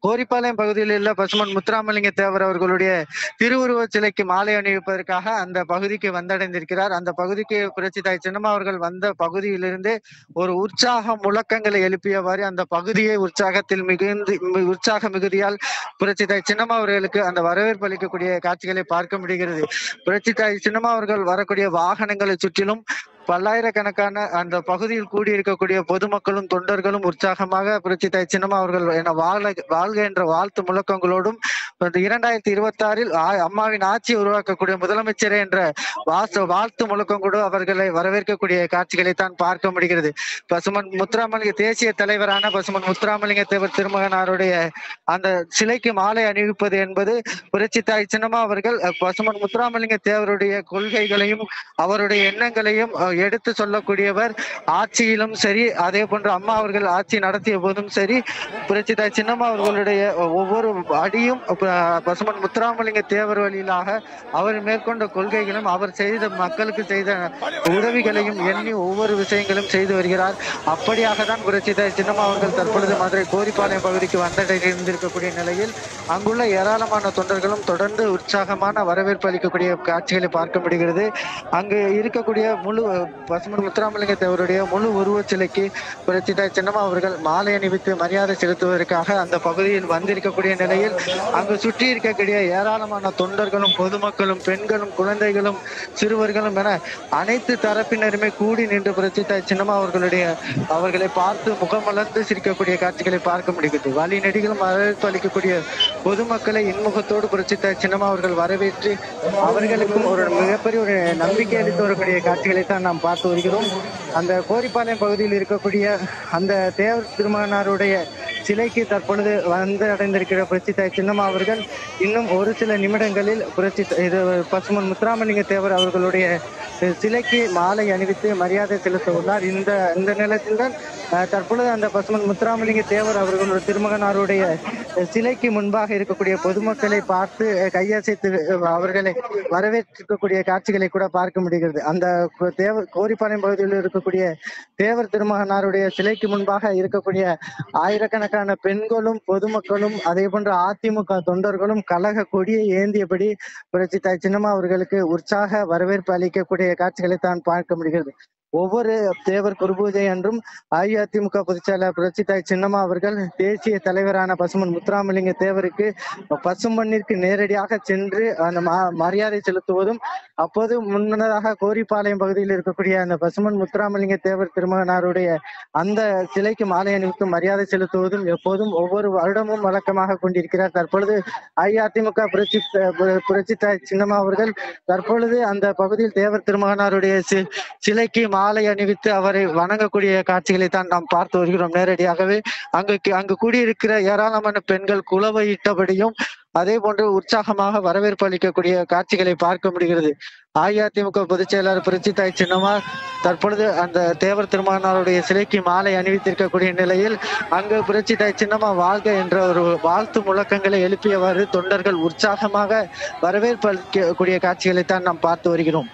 கோரிப்பாளையம் பகுதியில் உள்ள பசுமன் முத்துராமலிங்க தேவர் அவர்களுடைய திருவுருவ சிலைக்கு மாலை அணிவிப்பதற்காக அந்த பகுதிக்கு வந்தடைந்திருக்கிறார் அந்த பகுதிக்கு புரட்சி தாய் சின்னம்மா அவர்கள் வந்த பகுதியிலிருந்து ஒரு உற்சாக முழக்கங்களை எழுப்பியவாறு அந்த பகுதியை உற்சாகத்தில் மிகுந்து மி- உற்சாக மிகுதியால் புரட்சி தாய் சின்னம்மா அவர்களுக்கு அந்த வரவேற்பு அளிக்கக்கூடிய காட்சிகளை பார்க்க முடிகிறது புரட்சி தாய் சின்னம்மா அவர்கள் வரக்கூடிய வாகனங்களை சுற்றிலும் பல்லாயிரக்கணக்கான அந்த பகுதியில் கூடியிருக்கக்கூடிய பொதுமக்களும் தொண்டர்களும் உற்சாகமாக புரட்சி தாய் சின்னம்மா அவர்கள் என வாழ வாழ்க என்ற வாழ்த்து முழக்கங்களோடும் இந்த இரண்டாயிரத்தி இருபத்தி ஆறில் அம்மாவின் ஆட்சியை உருவாக்கக்கூடிய முதலமைச்சரே என்ற வாச வாழ்த்து முழக்கம் கூட அவர்களை வரவேற்கக்கூடிய காட்சிகளை தான் பார்க்க முடிகிறது பசுமன் முத்துராமலிங்க தேசிய தலைவரான பசுமன் முத்துராமலிங்க தேவர் திருமகனாருடைய அந்த சிலைக்கு மாலை அணிவிப்பது என்பது புரட்சி தாய் சின்னம்மா அவர்கள் அஹ், பசுமன் முத்துராமலிங்க தேவருடைய கொள்கைகளையும் அவருடைய எண்ணங்களையும் அஹ், எடுத்து சொல்லக்கூடியவர் ஆட்சியிலும் சரி அதே போன்று அம்மா அவர்கள் ஆட்சி நடத்திய போதும் சரி புரட்சி தாய் சின்னம்மா அவர்களுடைய ஒவ்வொரு அடியும் அஹ், பசுமன் முத்துராமலிங்க தேவர் வழியிலாக அவர் மேற்கொண்ட கொள்கைகளும் அவர் செய்த மக்களுக்கு செய்த உதவிகளையும் எண்ணி ஒவ்வொரு விஷயங்களும் செய்து வருகிறார் அப்படியாக தான் புரட்சி தாய் சின்னம்மா அவர்கள் தற்பொழுது மதுரை கோரிப்பாளையம் பகுதிக்கு வந்தடைந்திருக்கக்கூடிய நிலையில் அங்குள்ள ஏராளமான தொண்டர்களும் தொடர்ந்து உற்சாகமான வரவேற்பு அளிக்கக்கூடிய காட்சிகளை பார்க்க முடிகிறது அங்கு இருக்கக்கூடிய முழு பசுமன் முத்துராமலிங்க தேவருடைய முழு உருவச் சிலைக்கு புரட்சி தாய் சின்னம்மா அவர்கள் மாலை அணிவித்து மரியாதை செலுத்துவதற்காக அந்த பகுதியில் வந்திருக்கக்கூடிய நிலையில் அங்கு சுற்றி இருக்கக்கூடிய ஏராளமான தொண்டர்களும் பொதுமக்களும் பெண்களும் குழந்தைகளும் சிறுவர்களும் என அனைத்து தரப்பினருமே கூடி நின்று புரட்சி தாய் சின்னம்மா அவர்களுடைய அவர்களை பார்த்து முகமலர்ந்து சிரிக்கக்கூடிய காட்சிகளை பார்க்க முடிகிறது வழி நெடுகிலும் வரவேற்பு அளிக்கக்கூடிய பொதுமக்களை இன்முகத்தோடு புரட்சி தாய் சின்னம்மா அவர்கள் வரவேற்று அவர்களுக்கும் ஒரு மிகப்பெரிய ஒரு நம்பிக்கை அளித்து வரக்கூடிய காட்சிகளை தான் நாம் பார்த்து வருகிறோம் அந்த கோரிப்பாளையம் பகுதியில் இருக்கக்கூடிய அந்த தேவர் திருமகனாருடைய சிலைக்கு தற்பொழுது வந்து அடைந்திருக்கிற புரட்சி தாய் சின்னம்மா அவர்கள் இன்னும் ஒரு சில நிமிடங்களில் புரட்சி த- இது பசுமன் முத்துராமலிங்க தேவர் அவர்களுடைய அஹ், சிலைக்கு மாலை அணிவித்து மரியாதை செலுத்த உள்ளார் இந்த இந்த நிலத்தில் தான் அஹ், தற்பொழுது அந்த பசுமன் முத்துராமலிங்க தேவர் அவர்களுடைய திருமகனாருடைய அஹ், சிலைக்கு முன்பாக இருக்கக்கூடிய பொதுமக்களை பார்த்து அஹ், கையசைத்து அஹ், அவர்களை வரவேற்கக்கூடிய காட்சிகளை கூட பார்க்க முடிகிறது அந்த கோ- தேவர் கோரிப்பாளையம் பகுதியில் இருக்கக்கூடிய தேவர் திருமகனாருடைய சிலைக்கு முன்பாக இருக்கக்கூடிய ஆயிரக்கணக்கான பெண்களும் பொதுமக்களும் அதே போன்று அதிமுக தொண்டர்களும் கழக கொடியை ஏந்தியபடி புரட்சி தாய் சின்னம்மா அவர்களுக்கு உற்சாக வரவேற்பு அளிக்கக்கூடிய காட்சிகளை தான் பார்க்க முடிகிறது ஒவ்வொரு தேவர் குருபூஜை அன்றும் அஇஅதிமுக பொதுச்செயலாளர் புரட்சி தாய் சின்னம்மா அவர்கள் தேசிய தலைவரான பசுமன் முத்துராமலிங்க தேவருக்கு பசுமண்ணிற்கு நேரடியாக சென்று அந்த ம- மரியாதை செலுத்துவதும் அப்போது முன்னதாக கோரிப்பாளையம் பகுதியில் இருக்கக்கூடிய அந்த பசுமன் முத்துராமலிங்க தேவர் திருமகனாருடைய அந்த சிலைக்கு மாலை அணிவித்து மரியாதை செலுத்துவதும் எப்போதும் ஒவ்வொரு வருடமும் வழக்கமாக கொண்டிருக்கிறார் தற்பொழுது அஇஅதிமுக புரட்சி பு- புரட்சி தாய் சின்னம்மா அவர்கள் தற்பொழுது அந்த பகுதியில் தேவர் திருமகனாருடைய சி- சிலைக்கு மாலை அணிவித்து அவரை வணங்கக்கூடிய காட்சிகளை தான் நாம் பார்த்து வருகிறோம் நேரடியாகவே அங்கு அங்கு கூடியிருக்கிற ஏராளமான பெண்கள் குலவையிட்டபடியும் அதே போன்று உற்சாகமாக வரவேற்பு அளிக்கக்கூடிய காட்சிகளை பார்க்க முடிகிறது அஇஅதிமுக பொதுச் செயலாளர் புரட்சி தாய் சின்னம்மா தற்பொழுது அந்த தேவர் திருமகனாருடைய சிலைக்கு மாலை அணிவித்திருக்கக்கூடிய நிலையில் அங்கு புரட்சி தாய் சின்னம்மா வாழ்க என்ற ஒரு வாழ்த்து முழக்கங்களை எழுப்பியவாறு தொண்டர்கள் உற்சாகமாக வரவேற்பு அளிக்கக்கூடிய காட்சிகளை தான் நாம் பார்த்து வருகிறோம்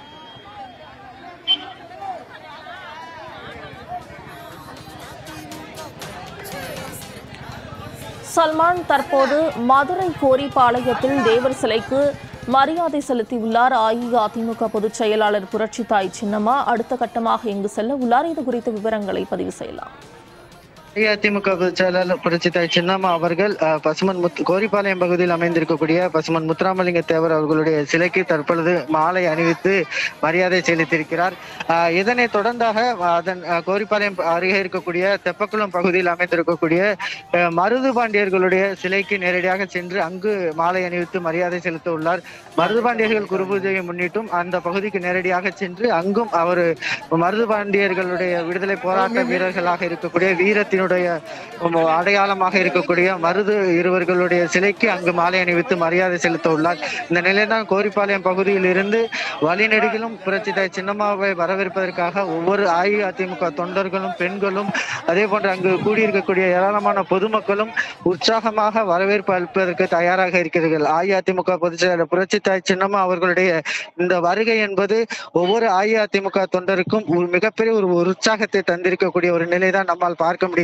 சல்மான் தற்போது மதுரை கோரிப்பாளையத்தில் தேவர் சிலைக்கு மரியாதை செலுத்தியுள்ளார் அஇஅதிமுக பொதுச் செயலாளர் புரட்சித்தாய் சின்னம்மா அடுத்த கட்டமாக இங்கு செல்ல உள்ளார் இது குறித்த விவரங்களை பதிவு செய்யலாம் அஇஅதிமுக பொதுச் செயலாளர் புரட்சி தாய் சின்னம்மா அவர்கள் அஹ், பசுமன் முத் கோரிப்பாளையம் பகுதியில் அமைந்திருக்கக்கூடிய பசுமன் முத்துராமலிங்க தேவர் அவர்களுடைய சிலைக்கு தற்பொழுது மாலை அணிவித்து மரியாதை செலுத்தியிருக்கிறார் அஹ், இதனைத் தொடர்ந்தாக அஹ், அதன் அஹ், கோரிப்பாளையம் அருகே இருக்கக்கூடிய தெப்பக்குளம் பகுதியில் அமைந்திருக்கக்கூடிய அஹ், மருது பாண்டியர்களுடைய சிலைக்கு நேரடியாக சென்று அங்கு மாலை அணிவித்து மரியாதை செலுத்த உள்ளார் மருது பாண்டியர்கள் குருபூஜையை முன்னிட்டும் அந்த பகுதிக்கு நேரடியாக சென்று அங்கும் அவர் மருது பாண்டியர்களுடைய விடுதலை போராட்ட வீரர்களாக இருக்கக்கூடிய வீரத்தினுடைய உம், அடையாளமாக இருக்கக்கூடிய மருது இருவர்களுடைய சிலைக்கு அங்கு மாலை அணிவித்து மரியாதை செலுத்த உள்ளார் இந்த நிலையில்தான் கோரிப்பாளையம் பகுதியில் இருந்து வழிநெடுகிலும் புரட்சி தாய் சின்னம்மாவை வரவேற்பதற்காக ஒவ்வொரு அஇஅதிமுக தொண்டர்களும் பெண்களும் அதே போன்று அங்கு கூடியிருக்கக்கூடிய ஏராளமான பொதுமக்களும் உற்சாகமாக வரவேற்பு அளிப்பதற்கு தயாராக இருக்கிறார்கள் அஇஅதிமுக பொதுச் செயலாளர் புரட்சி தாய் சின்னம்மா அவர்களுடைய இந்த வருகை என்பது ஒவ்வொரு அஇஅதிமுக தொண்டருக்கும் ஒரு மிகப்பெரிய ஒரு உற்சாகத்தை தந்திருக்கக்கூடிய ஒரு நிலைதான் நம்மால் பார்க்க முடிகிறது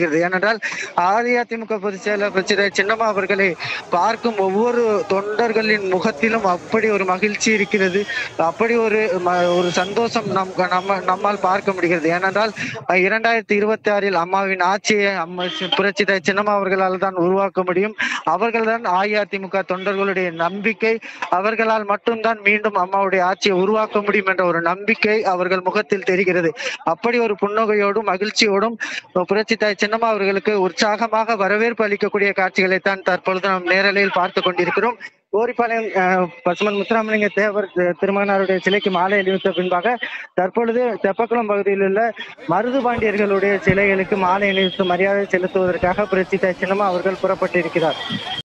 முடிகிறது ஏனென்றால் அஇஅதிமுக பொதுச் செயலர் பிரச்சனை சின்னம்மா அவர்களை பார்க்கும் ஒவ்வொரு தொண்டர்களின் முகத்திலும் அப்படி ஒரு மகிழ்ச்சி இருக்கிறது அப்படி ஒரு ம- ஒரு சந்தோஷம் நம் நம்ம நம்மால் பார்க்க முடிகிறது ஏனென்றால் அஹ், இரண்டாயிரத்தி இருபத்தி ஆறில் அம்மாவின் ஆட்சியை அம்மா சி- புரட்சி தாய் சின்னம்மா அவர்களால் தான் உருவாக்க முடியும் அவர்கள்தான் அஇஅதிமுக தொண்டர்களுடைய நம்பிக்கை அவர்களால் மட்டும்தான் மீண்டும் அம்மாவுடைய ஆட்சியை உருவாக்க முடியும் என்ற ஒரு நம்பிக்கை அவர்கள் முகத்தில் தெரிகிறது அப்படி ஒரு புன்னகையோடும் மகிழ்ச்சியோடும் புரட்சி தாய் சின்னம்மா அவர்களுக்கு உற்சாகமாக வரவேற்பு அளிக்கக்கூடிய காட்சிகளை தான் தற்பொழுது நாம் நேரலையில் பார்த்து கொண்டிருக்கிறோம் கோரிப்பாளையம் அஹ், பசுமன் முத்துராமலிங்க தேவர் தி- திருமகனாருடைய சிலைக்கு மாலை அணிவித்த பின்பாக தற்பொழுது தெப்பக்குளம் பகுதியில் உள்ள மருது பாண்டியர்களுடைய சிலைகளுக்கு மாலை அணிவித்து மரியாதை செலுத்துவதற்காக புரட்சி தாய் சின்னம்மா அவர்கள் புறப்பட்டிருக்கிறார்